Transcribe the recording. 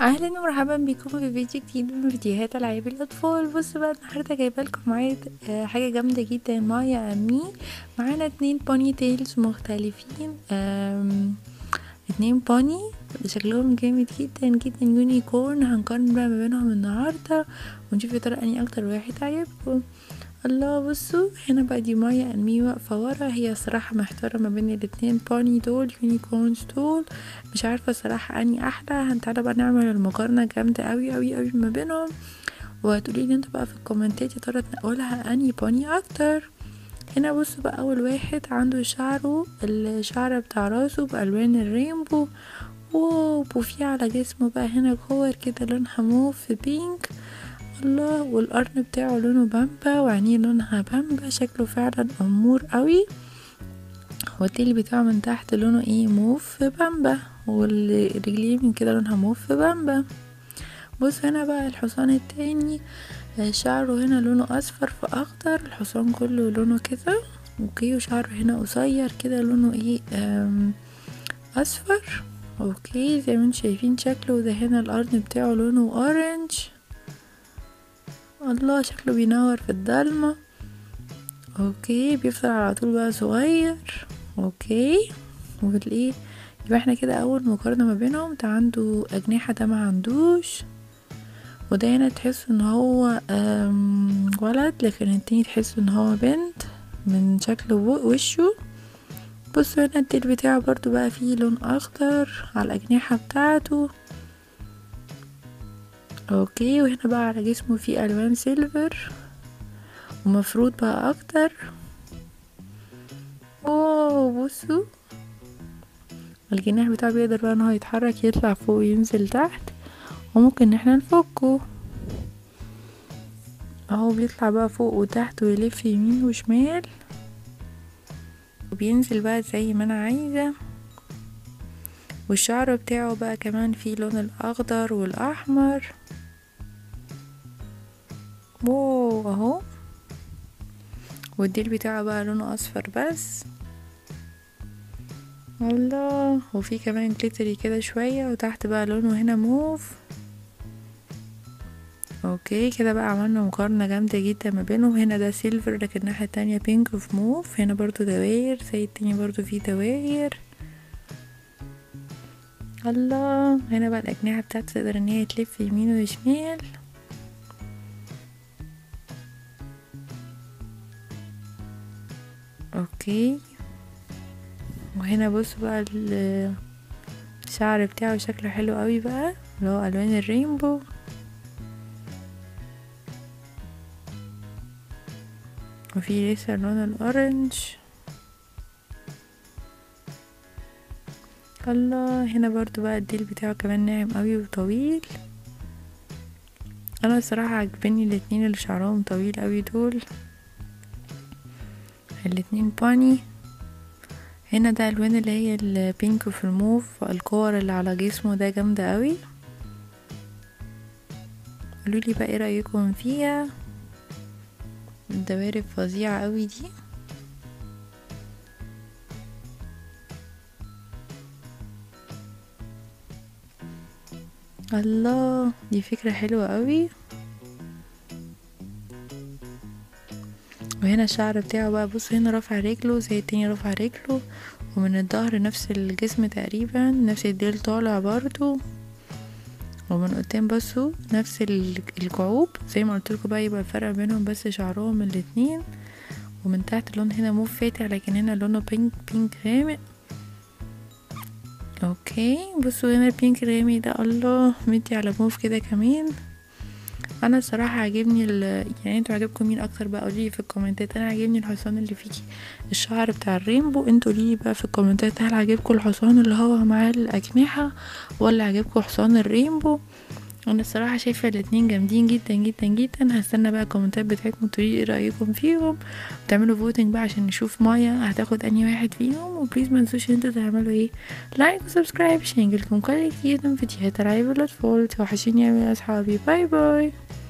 اهلا ومرحبا بكم في فيديو جديد من فيديوهات العاب الاطفال بصوا بقى النهارده جايبه لكم معايا آه، حاجه جامده جدا مايا امي معانا اتنين بوني تيلز مختلفين آم، اتنين بوني شكلهم جامد جدا جدا يونيكورن هنقارن بقى ما بينهم النهارده ونشوف يا ترى اني اكتر واحد عجبكم الله بصوا هنا بقى دي مايا امي واقفه ورا هي صراحه محتاره ما بين الاتنين بوني دول يونيكورنز دول مش عارفه صراحه اني احلى هنتعالى بقى نعمل المقارنه جامده قوي قوي قوي ما بينهم وهتقولي لي انتوا بقى في الكومنتات يا ترى تنقولها اني بوني اكتر هنا بصوا بقى اول واحد عنده شعره الشعر بتاع راسه بالوان الرينبو واو وفي على جسمه بقى هنا كور كده لونها موف بينك الله والقرن بتاعه لونه بامبا وعينيه لونها بامبا شكله فعلا امور قوي والتيل بتاعه من تحت لونه ايه موف بامبا والرجليه من كده لونها موف بامبا بص هنا بقى الحصان التاني آه، شعره هنا لونه اصفر في اخضر الحصان كله لونه كده اوكي وشعره هنا قصير كده لونه ايه آم، اصفر اوكي زي ما انتم شايفين شكله ده هنا القرن بتاعه لونه اورنج الله شكله بينور في الضلمة اوكي بيفضل على طول بقى صغير اوكي والايه يبقى احنا كده اول مقارنة ما بينهم ده عنده اجنحة ده ما عندوش وده هنا تحس ان هو أم، ولد لكن التاني تحس ان هو بنت من شكل و- وشه بصوا هنا الديل بتاعه برضو بقى فيه لون اخضر على الاجنحة بتاعته اوكي وهنا بقى على جسمه فيه الوان سيلفر ومفروض بقى اكتر اوه بصوا الجناح بتاعه بيقدر بقى ان هو يتحرك يطلع فوق وينزل تحت وممكن ان احنا نفكه اهو بيطلع بقى فوق وتحت ويلف يمين وشمال وبينزل بقى زي ما انا عايزه والشعر بتاعه بقى كمان فيه لون الاخضر والاحمر واو اهو والديل بتاعه بقى لونه اصفر بس الله وفي كمان جليتري كده شوية وتحت بقى لونه هنا موف اوكي كده بقى عملنا مقارنة جامدة جدا ما بينهم هنا ده سيلفر لكن الناحية التانية بينك في موف هنا برضو دواير زي التاني برضو فيه دواير الله هنا بقى الأجنحة بتاعته تقدر ان هي تلف يمين وشمال اوكي وهنا بصوا بقى ال- الشعر بتاعه شكله حلو قوي بقى اللي هو الوان الرينبو وفي لسه لون الاورنج الله هنا برضو بقى الديل بتاعه كمان ناعم قوي وطويل انا الصراحه عجبني الاتنين اللي شعرهم طويل قوي دول الاتنين باني هنا ده الوان اللي هي البينك في الموف الكور اللي على جسمه ده جامده قوي قولولي بقى ايه رايكم فيها الدوارب فظيعه قوي دي الله دي فكرة حلوة قوي وهنا الشعر بتاعه بقى بصوا هنا رافع رجله زي التاني رافع رجله ومن الظهر نفس الجسم تقريبا نفس الديل طالع برضو ومن قدام بصوا نفس ال- الكعوب زي ما قلت لكم بقى يبقى الفرق بينهم بس شعرهم الاتنين ومن تحت اللون هنا موف فاتح لكن هنا لونه بينك بينك غامق اوكي بصوا هنا البينك الغامق ده الله مدي على موف كده كمان انا الصراحه عاجبني ال... يعني انتوا عاجبكم مين اكتر بقى قولي في الكومنتات انا عاجبني الحصان اللي فيه الشعر بتاع الرينبو انتوا قولي بقى في الكومنتات هل عاجبكم الحصان اللي هو معاه الاجنحه ولا عاجبكم حصان الرينبو انا الصراحه شايفه الاتنين جامدين جدا جدا جدا هستنى بقى الكومنتات بتاعتكم تقولي ايه رايكم فيهم تعملوا فوتنج بقى عشان نشوف مايا هتاخد انهي واحد فيهم وبليز ما تنسوش ان انتوا تعملوا ايه لايك وسبسكرايب عشان يجيلكم كل جديد من فيديوهات العاب الاطفال توحشوني يا اصحابي باي باي